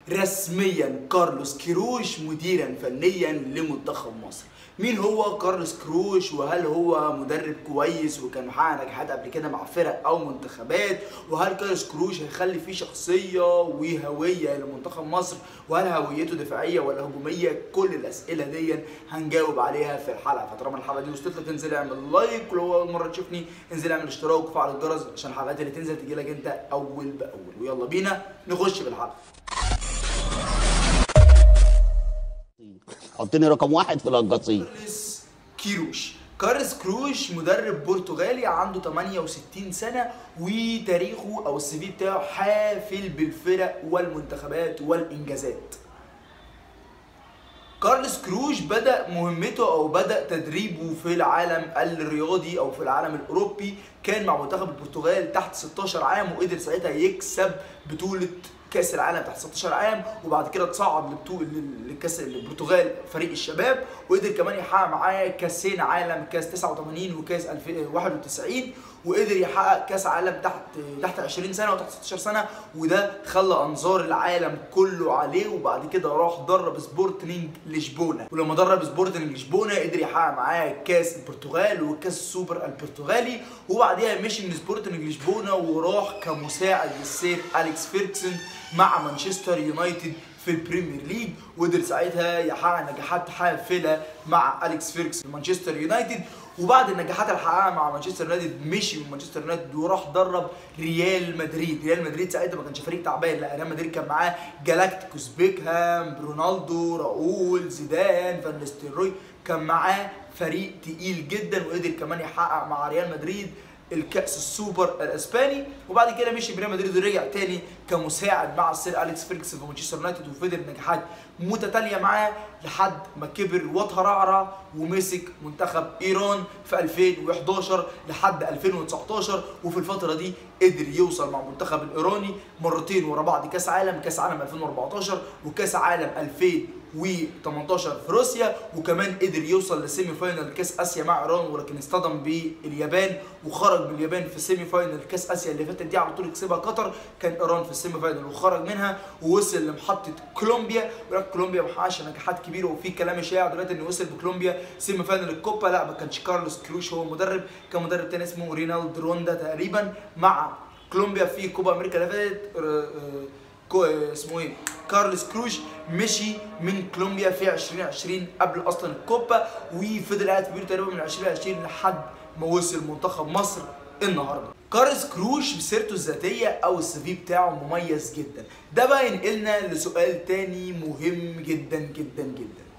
رسميا كارلوس كيروش مديرا فنيا لمنتخب مصر مين هو كارلوس كروش وهل هو مدرب كويس وكان محقق نجاحات قبل كده مع فرق او منتخبات وهل كارلوس كروش هيخلي فيه شخصيه وهويه لمنتخب مصر وهل هويته دفاعيه ولا هجوميه كل الاسئله دي هنجاوب عليها في الحلقه فطالما الحلقه دي وصلت لك انزل اعمل لايك ولو اول مره تشوفني انزل اعمل اشتراك وفعل الجرس عشان الحلقات اللي تنزل تجي لك انت اول باول ويلا بينا نخش في الحلقه حطني رقم واحد في القصيم كارلس كيروش كارلس كروش مدرب برتغالي عنده 68 سنة وتاريخه أو السي في بتاعه حافل بالفرق والمنتخبات والإنجازات كارلس كروش بدأ مهمته أو بدأ تدريبه في العالم الرياضي أو في العالم الأوروبي كان مع منتخب البرتغال تحت 16 عام وقدر ساعتها يكسب بطولة كاس العالم تحت 16 عام وبعد كده اتصعد لبطوله لكاس البرتغال فريق الشباب وقدر كمان يحقق معاه كاسين عالم كاس 89 وكاس 91 وقدر يحقق كاس عالم تحت تحت 20 سنه وتحت 16 سنه وده خلى انظار العالم كله عليه وبعد كده راح درب سبورتنج لشبونه ولما درب سبورتنج لشبونه قدر يحقق معاه كاس البرتغال وكاس السوبر البرتغالي وبعديها مشي من سبورتنج لشبونه وراح كمساعد للسير اليكس فيركسون مع مانشستر يونايتد في البريمير ليج وقدر ساعتها يحقق نجاحات حافله مع اليكس فيركسون مانشستر يونايتد وبعد النجاحات اللي حققها مع مانشستر يونايتد مشي من مانشستر يونايتد وراح درب ريال مدريد ريال مدريد ساعتها ما كانش فريق تعبان لا ريال مدريد كان معاه جالاكتيكوس بيكهام رونالدو راؤول زيدان فان نيستلروي كان معاه فريق تقيل جدا وقدر كمان يحقق مع ريال مدريد الكاس السوبر الاسباني وبعد كده مشي بريال مدريد ورجع تاني كمساعد مع السير اليكس فيركسون في مانشستر يونايتد وفضل نجاحات متتاليه معاه لحد ما كبر وترعرع ومسك منتخب ايران في 2011 لحد 2019 وفي الفتره دي قدر يوصل مع المنتخب الايراني مرتين ورا بعض كاس عالم كاس عالم 2014 وكاس عالم 2018 في روسيا وكمان قدر يوصل لسيمي فاينل كاس اسيا مع ايران ولكن اصطدم باليابان وخرج من اليابان في سيمي فاينل كاس اسيا اللي فاتت دي على طول كسبها قطر كان ايران في السيمي فاينل وخرج منها ووصل لمحطه كولومبيا ولكن كولومبيا ما حققش نجاحات كبيره وفي كلام شائع دلوقتي انه وصل بكولومبيا سيمي فاينل الكوبا لا ما كانش كارلوس كروش هو المدرب كان مدرب تاني اسمه رينالد روندا تقريبا مع كولومبيا في كوبا امريكا اللي فاتت كو اسمه ايه كارلوس كروش مشي من كولومبيا في 2020 قبل اصلا الكوبا وفضل قاعد في بيرو تقريبا من 2020 لحد ما وصل منتخب مصر النهارده كارلوس كروش بسيرته الذاتيه او السي في بتاعه مميز جدا ده بقى ينقلنا لسؤال تاني مهم جدا جدا جدا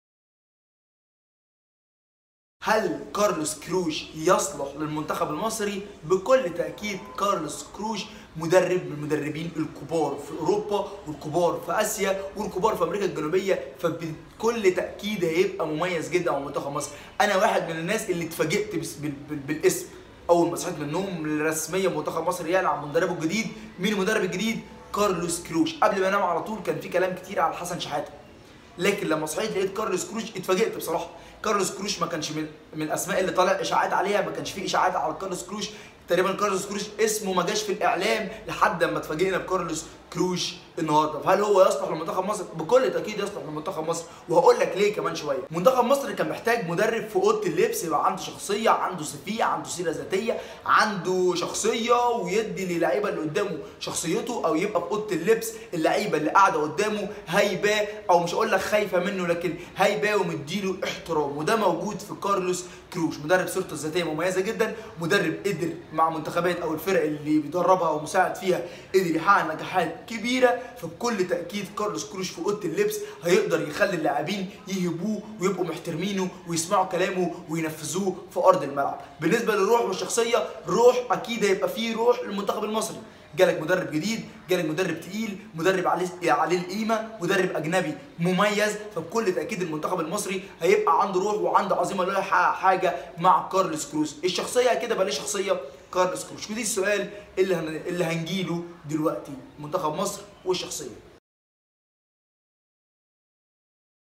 هل كارلوس كروش يصلح للمنتخب المصري؟ بكل تأكيد كارلوس كروش مدرب من المدربين الكبار في أوروبا والكبار في آسيا والكبار في أمريكا الجنوبية فبكل تأكيد هيبقى مميز جدا مع منتخب مصر. أنا واحد من الناس اللي اتفاجئت بالاسم أول ما صحيت من النوم رسميا منتخب مصر يعلن عن مدربه الجديد، مين المدرب الجديد؟ كارلوس كروش، قبل ما انام على طول كان في كلام كتير على حسن شحاتة. لكن لما صحيت لقيت كارلوس كروش اتفاجئت بصراحه كارلوس كروش ما كانش من من الاسماء اللي طالع اشاعات عليها ما كانش في اشاعات على كارلوس كروش تقريبا كارلوس كروش اسمه ما جاش في الاعلام لحد ما اتفاجئنا بكارلوس كروش النهارده فهل هو يصلح لمنتخب مصر بكل تاكيد يصلح لمنتخب مصر وهقول لك ليه كمان شويه منتخب مصر كان محتاج مدرب في اوضه اللبس يبقى عنده شخصيه عنده سفيه عنده سيره ذاتيه عنده شخصيه ويدي للعيبه اللي قدامه شخصيته او يبقى في اوضه اللبس اللعيبه اللي قاعده قدامه هايبه او مش هقول لك خايفه منه لكن هايبه ومديله احترام وده موجود في كارلوس كروش مدرب سيرته الذاتيه مميزه جدا مدرب قدر مع منتخبات او الفرق اللي بيدربها او مساعد فيها قدر يحقق نجاحات كبيره فبكل تاكيد كارلوس كروش في اوضه اللبس هيقدر يخلي اللاعبين يهبوه ويبقوا محترمينه ويسمعوا كلامه وينفذوه في ارض الملعب بالنسبه للروح والشخصيه روح اكيد هيبقى فيه روح للمنتخب المصري جالك مدرب جديد جالك مدرب تقيل مدرب عليه عليه القيمه مدرب اجنبي مميز فبكل تاكيد المنتخب المصري هيبقى عنده روح وعنده عزيمه انه يحقق حاجه مع كارلوس كروز الشخصيه كده بقى ليه شخصيه كارلوس كروز ودي السؤال اللي هن... اللي هنجيله دلوقتي منتخب مصر والشخصيه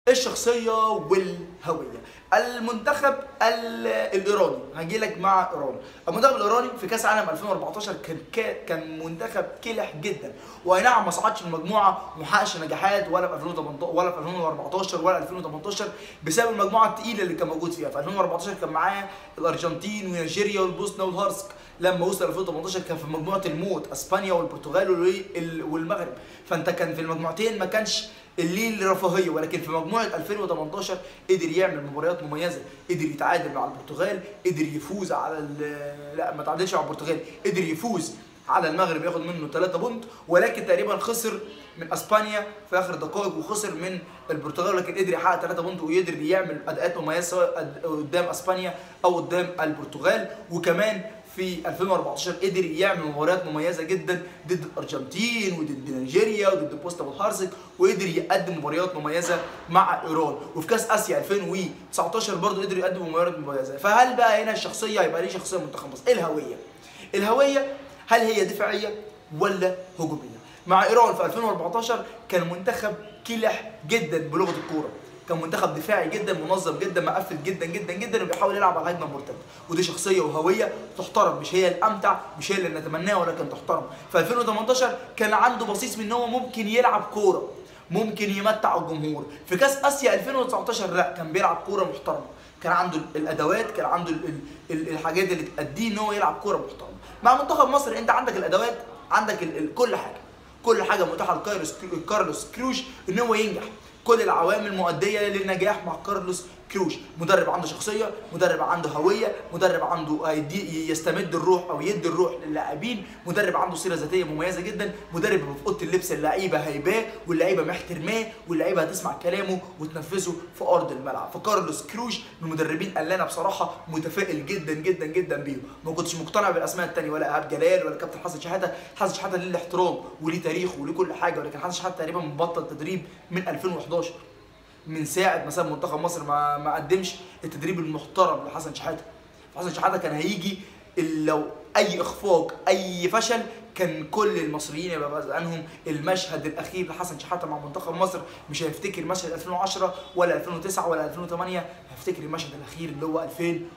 الشخصيه والهويه المنتخب ال- الايراني هجي لك مع ايران المنتخب الايراني في كاس عالم 2014 كان كا- كان منتخب كلح جدا واي نعم ما صعدش في المجموعه وما حققش نجاحات ولا في 2018 ولا في 2014 ولا 2018 بسبب المجموعه الثقيله اللي كان موجود فيها في 2014 كان معاه الارجنتين ونيجيريا والبوسنه والهرسك لما وصل 2018 كان في مجموعه الموت اسبانيا والبرتغال وال- والمغرب فانت كان في المجموعتين ما كانش الليل رفاهيه ولكن في مجموعه 2018 قدر يعمل مباريات مميزه قدر يتعادل مع البرتغال قدر يفوز على ال- لا ما تعادلش مع البرتغال قدر يفوز على المغرب ياخد منه 3 بونت ولكن تقريبا خسر من اسبانيا في اخر دقائق وخسر من البرتغال ولكن قدر يحقق 3 بونت وقدر يعمل اداءات مميزه سواء قد- قدام اسبانيا او قدام البرتغال وكمان في 2014 قدر يعمل مباريات مميزه جدا ضد الارجنتين وضد نيجيريا وضد بوستا والهرسك وقدر يقدم مباريات مميزه مع ايران وفي كاس اسيا 2019 برضه قدر يقدم مباريات مميزه فهل بقى هنا الشخصيه هيبقى ليه شخصيه منتخب مصر ايه الهويه الهويه هل هي دفاعيه ولا هجوميه مع ايران في 2014 كان منتخب كلح جدا بلغه الكوره كان منتخب دفاعي جدا منظم جدا مقفل جدا جدا جدا وبيحاول يلعب على الهجمه المرتده ودي شخصيه وهويه تحترم مش هي الامتع مش هي اللي نتمناها ولكن تحترم في 2018 كان عنده بصيص من ان هو ممكن يلعب كوره ممكن يمتع الجمهور في كاس اسيا 2019 لا كان بيلعب كوره محترمه كان عنده الادوات كان عنده ال- ال- ال- الحاجات اللي تأديه ان هو يلعب كوره محترمه مع منتخب مصر انت عندك الادوات عندك ال- ال- كل حاجه كل حاجه متاحه لكارلوس كارلوس كروش ان هو ينجح كل العوامل مؤديه للنجاح مع كارلوس كروش مدرب عنده شخصيه مدرب عنده هويه مدرب عنده هيدي- يستمد الروح او يدي الروح للاعبين مدرب عنده سيره ذاتيه مميزه جدا مدرب في اوضه اللبس اللعيبه هيباه واللعيبه محترماه واللعيبه هتسمع كلامه وتنفذه في ارض الملعب فكارلوس كروش من المدربين اللي انا بصراحه متفائل جدا جدا جدا بيهم ما كنتش مقتنع بالاسماء التانية ولا ايهاب جلال ولا كابتن حسن شحاته حسن شحاته ليه الاحترام وليه تاريخه وليه كل حاجه ولكن حسن شحاته تقريبا مبطل تدريب من 2011 من ساعه ما ساب منتخب مصر ما ما قدمش التدريب المحترم لحسن شحاته حسن شحاته كان هيجي ال- لو اي اخفاق اي فشل كان كل المصريين يبقى بعد عنهم المشهد الاخير لحسن شحاته مع منتخب مصر مش هيفتكر مشهد 2010 ولا 2009 ولا 2008 هيفتكر المشهد الاخير اللي هو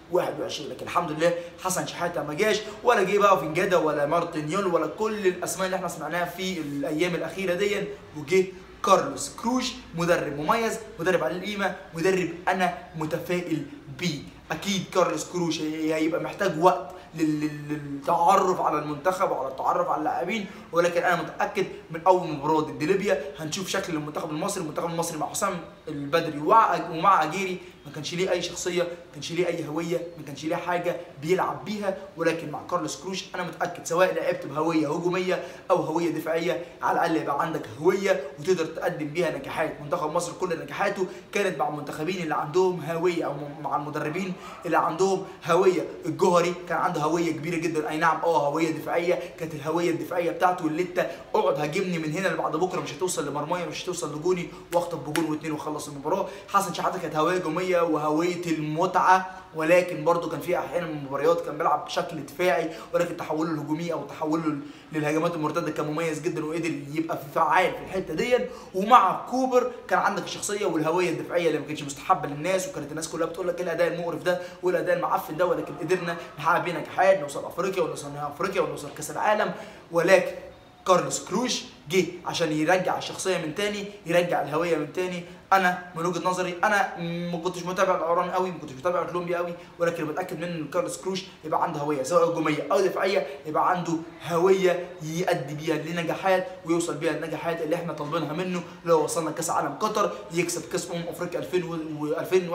2021 لكن الحمد لله حسن شحاته ما جاش ولا جه بقى فينجادا ولا مارتينيول ولا كل الاسماء اللي احنا سمعناها في الايام الاخيره دي وجه كارلوس كروش مدرب مميز مدرب على القيمه مدرب انا متفائل بيه اكيد كارلوس كروش هي- هيبقى محتاج وقت لل- لل- للتعرف على المنتخب وعلى التعرف على اللاعبين ولكن انا متاكد من اول مباراه ضد ليبيا هنشوف شكل المنتخب المصري المنتخب المصري مع حسام البدري ومع ومع اجيري ما كانش ليه اي شخصيه ما كانش ليه اي هويه ما كانش ليه حاجه بيلعب بيها ولكن مع كارلوس كروش انا متاكد سواء لعبت بهويه هجوميه او هويه دفاعيه على الاقل يبقى عندك هويه وتقدر تقدم بيها نجاحات منتخب مصر كل نجاحاته كانت مع المنتخبين اللي عندهم هويه او مع المدربين اللي عندهم هويه الجوهري كان عنده هويه كبيره جدا اي نعم اه هويه دفاعيه كانت الهويه الدفاعيه بتاعته اللي انت اقعد هاجمني من هنا لبعد بكره مش هتوصل لمرمايه مش هتوصل لجوني واخطف بجون واثنين واخلص المباراه حسن شحاته كانت هويه هجوميه وهويه المتعه ولكن برضه كان في احيانا من المباريات كان بيلعب بشكل دفاعي ولكن تحوله الهجومي او تحوله للهجمات المرتده كان مميز جدا وقدر يبقى في فعال في الحته دي ومع كوبر كان عندك الشخصيه والهويه الدفاعيه اللي ما كانتش مستحبه للناس وكانت الناس كلها بتقول لك ايه الاداء المقرف ده والاداء المعفن ده ولكن قدرنا نحقق بيه نجاحات نوصل افريقيا ونوصل نهائي افريقيا ونوصل كاس العالم ولكن كارلوس كروش جه عشان يرجع الشخصيه من تاني يرجع الهويه من تاني انا من وجهه نظري انا ما كنتش متابع الايران قوي ما كنتش متابع كولومبيا قوي ولكن متاكد من ان كارلوس كروش يبقى عنده هويه سواء هجوميه او دفاعيه يبقى عنده هويه يؤدي بيها لنجاحات ويوصل بيها النجاحات اللي احنا طالبينها منه لو وصلنا كاس عالم قطر يكسب كاس امم افريقيا 2000 و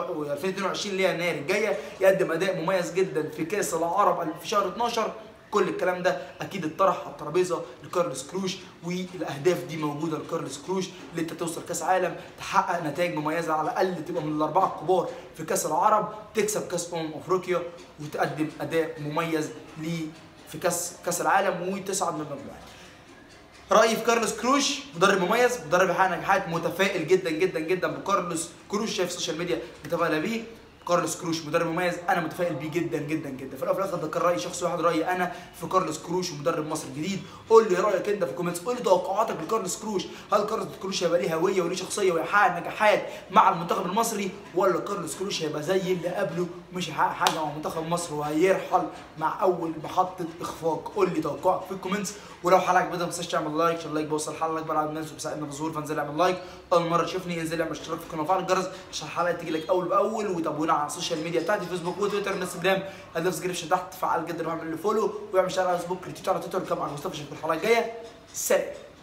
2022 اللي هي يناير الجايه يقدم اداء مميز جدا في كاس العرب في شهر 12 كل الكلام ده اكيد اتطرح على الترابيزه لكارلوس كروش والاهداف دي موجوده لكارلوس كروش اللي انت توصل كاس عالم تحقق نتائج مميزه على الاقل تبقى من الاربعه الكبار في كاس العرب تكسب كاس امم افريقيا وتقدم اداء مميز ليه في كاس كاس العالم وتصعد من المجموعات رايي في كارلوس كروش مدرب مميز مدرب يحقق نجاحات متفائل جدا جدا جدا بكارلوس كروش شايف السوشيال ميديا متفائله بيه كارلوس كروش مدرب مميز انا متفائل بيه جدا جدا جدا في الاول وفي الاخر ده كان راي شخص واحد رايي انا في كارلوس كروش ومدرب مصر الجديد قول لي رايك انت في الكومنتس قول لي توقعاتك لكارلوس كروش هل كارلوس كروش هيبقى ليه هويه وليه شخصيه ويحقق نجاحات مع المنتخب المصري ولا كارلوس كروش هيبقى زي اللي قبله مش هيحقق حاجه مع منتخب مصر وهيرحل مع اول محطه اخفاق قول لي توقعك في الكومنتس ولو حلقه عجبتك ما تنساش تعمل لايك عشان اللايك بيوصل الحلقه لاكبر عدد من الناس وبيساعدنا في الظهور فانزل اعمل لايك اول مره تشوفني انزل اعمل اشتراك في القناه وفعل الجرس عشان الحلقه تيجي لك اول باول وتابعونا على السوشيال ميديا بتاعتي فيسبوك وتويتر وانستجرام هتلاقي في الديسكربشن تحت فعال جدا واعمل لي فولو واعمل شير على فيسبوك ريتويت على تويتر كمان مع مصطفى اشوفكم الحلقه الجايه سلام